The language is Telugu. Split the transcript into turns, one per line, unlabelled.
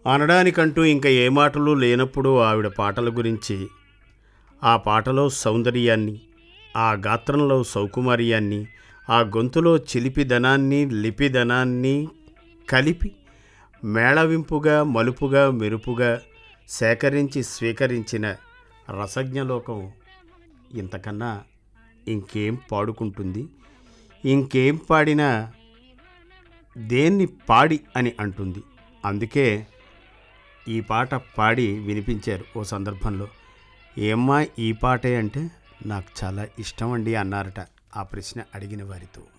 అనడానికంటూ ఇంకా ఏ మాటలు లేనప్పుడు ఆవిడ పాటల గురించి ఆ పాటలో సౌందర్యాన్ని ఆ గాత్రంలో సౌకుమార్యాన్ని ఆ గొంతులో చిలిపిదనాన్ని లిపిదనాన్ని కలిపి మేళవింపుగా మలుపుగా మెరుపుగా సేకరించి స్వీకరించిన రసజ్ఞలోకం ఇంతకన్నా ఇంకేం పాడుకుంటుంది ఇంకేం పాడినా దేన్ని పాడి అని అంటుంది అందుకే ఈ పాట పాడి వినిపించారు ఓ సందర్భంలో ఏమ్మా ఈ పాటే అంటే నాకు చాలా ఇష్టం అండి అన్నారట ఆ ప్రశ్న అడిగిన వారితో